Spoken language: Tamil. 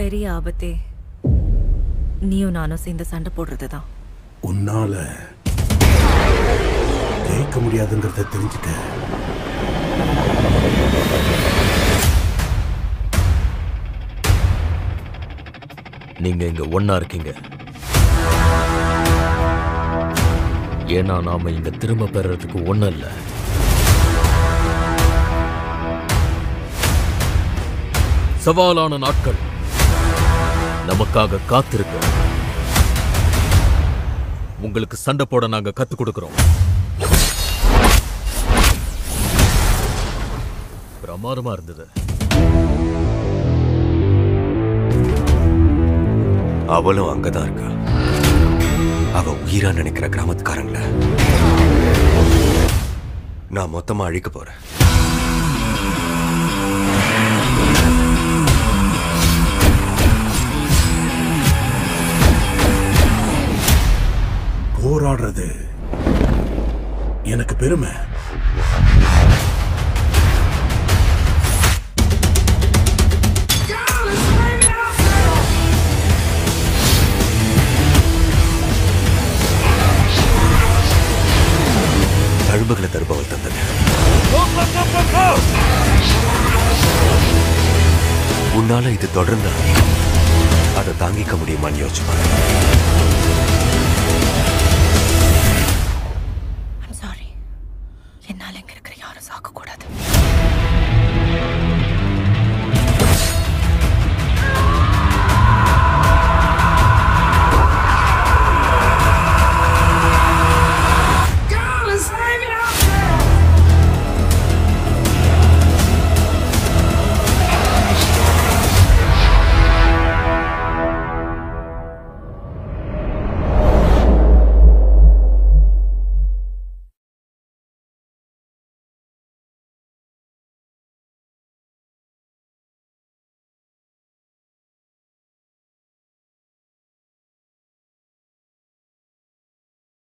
பெரிய ஆபத்தே நீயும் நானும் சேர்ந்து சண்டை போடுறது தான் உன்னால ஜெயிக்க முடியாதுங்கிறத தெரிஞ்சுக்க நீங்க இங்க ஒண்ணா இருக்கீங்க ஏன்னா நாம இங்க திரும்ப பெறறதுக்கு ஒண்ணும் இல்ல சவாலான நாட்கள் நமக்காக காத்திருக்க உங்களுக்கு சண்டை போட நாங்க கத்துக் கொடுக்கிறோம் பிரமாதமா இருந்தது அவளும் அங்கதான் இருக்கா அவ உயிரா நினைக்கிற கிராமத்துக்காரங்கள நான் மொத்தமா அழிக்க போறேன் போராடுறது எனக்கு பெருமை தழும்புகளை தருபவள் தந்தது உன்னால இது தொடர்ந்தா அதை தாங்கிக்க முடியுமான்னு யோசிச்சு பாரு சாரி என்னால இங்க இருக்கிற யாரும் சாக்க கூடாது